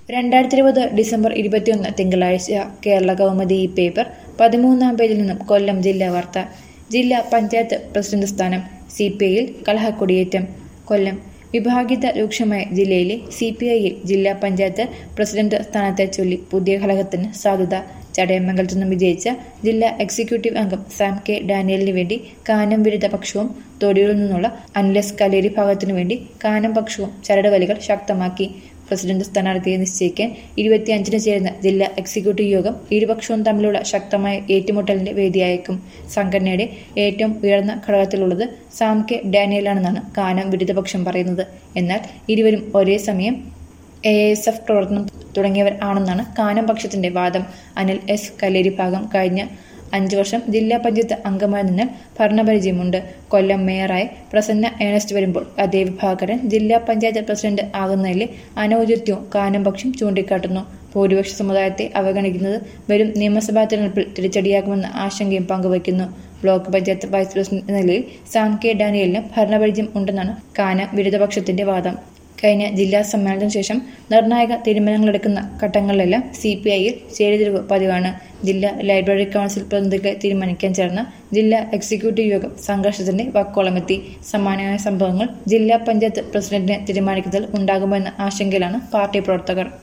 രണ്ടായിരത്തി ഇരുപത് ഡിസംബർ ഇരുപത്തിയൊന്ന് തിങ്കളാഴ്ച കേരള കൗമുദി ഈ പേപ്പർ പതിമൂന്നാം പേജിൽ നിന്നും കൊല്ലം ജില്ലാ വാർത്ത ജില്ലാ പഞ്ചായത്ത് പ്രസിഡന്റ് സ്ഥാനം സി പി ഐയിൽ കലഹക്കൊടിയേറ്റം കൊല്ലം വിഭാഗീയത രൂക്ഷമായ ജില്ലയിലെ സി പി ഐയിൽ ജില്ലാ പഞ്ചായത്ത് പ്രസിഡന്റ് സ്ഥാനത്തെ ചൊല്ലി പുതിയ കലഹത്തിന് സാധ്യത ചടയമംഗലത്തു നിന്നും വിജയിച്ച ജില്ലാ എക്സിക്യൂട്ടീവ് അംഗം സാം കെ ഡാനിയലിന് വേണ്ടി കാനം വിരുദ്ധ പക്ഷവും തൊടിയൂരിൽ നിന്നുള്ള അൻലസ് കലേരി ഭാഗത്തിനു വേണ്ടി കാനം പക്ഷവും ചരടുവലികൾ ശക്തമാക്കി പ്രസിഡന്റ് സ്ഥാനാർത്ഥിയെ നിശ്ചയിക്കാൻ ഇരുപത്തിയഞ്ചിന് ചേരുന്ന ജില്ലാ എക്സിക്യൂട്ടീവ് യോഗം ഇരുപക്ഷവും തമ്മിലുള്ള ശക്തമായ ഏറ്റുമുട്ടലിന്റെ വേദിയായേക്കും സംഘടനയുടെ ഏറ്റവും ഉയർന്ന ഘടകത്തിലുള്ളത് സാം കെ ഡാനിയലാണെന്നാണ് കാനം വിരുദ്ധപക്ഷം പറയുന്നത് എന്നാൽ ഇരുവരും ഒരേ സമയം എ എസ് എഫ് പ്രവർത്തനം തുടങ്ങിയവർ ആണെന്നാണ് കാനം പക്ഷത്തിന്റെ വാദം അനിൽ എസ് കല്ലേരി ഭാഗം കഴിഞ്ഞ അഞ്ചു വർഷം ജില്ലാ പഞ്ചായത്ത് അംഗമായി നിന്നാൽ ഭരണപരിചയമുണ്ട് കൊല്ലം മേയറായി പ്രസന്ന ഏണസ്റ്റ് വരുമ്പോൾ അതേ വിഭാഗക്കാരൻ ജില്ലാ പഞ്ചായത്ത് പ്രസിഡന്റ് ആകുന്നതിലെ അനൗചിത്യവും കാനം പക്ഷം ചൂണ്ടിക്കാട്ടുന്നു ഭൂരിപക്ഷ സമുദായത്തെ അവഗണിക്കുന്നത് വരും നിയമസഭാ തെരഞ്ഞെടുപ്പിൽ തിരിച്ചടിയാകുമെന്ന ആശങ്കയും പങ്കുവയ്ക്കുന്നു ബ്ലോക്ക് പഞ്ചായത്ത് വൈസ് പ്രസിഡന്റ് എന്ന നിലയിൽ സാം കെ ഡാനിയലിന് ഭരണപരിചയം ഉണ്ടെന്നാണ് കാന വിരുദ്ധപക്ഷത്തിന്റെ വാദം കഴിഞ്ഞ ജില്ലാ സമ്മേളനത്തിന് ശേഷം നിർണായക തീരുമാനങ്ങളെടുക്കുന്ന ഘട്ടങ്ങളിലെല്ലാം സി പി ഐയിൽ ചേരിതിരിവ് പതിവാണ് ജില്ലാ ലൈബ്രറി കൗൺസിൽ പ്രതിനിധികളെ തീരുമാനിക്കാൻ ചേർന്ന ജില്ലാ എക്സിക്യൂട്ടീവ് യോഗം സംഘർഷത്തിന്റെ വക്കോളമെത്തി സമാനമായ സംഭവങ്ങൾ ജില്ലാ പഞ്ചായത്ത് പ്രസിഡന്റിനെ തീരുമാനിക്കുന്നതിൽ ഉണ്ടാകുമോ എന്ന ആശങ്കയിലാണ് പാർട്ടി പ്രവർത്തകർ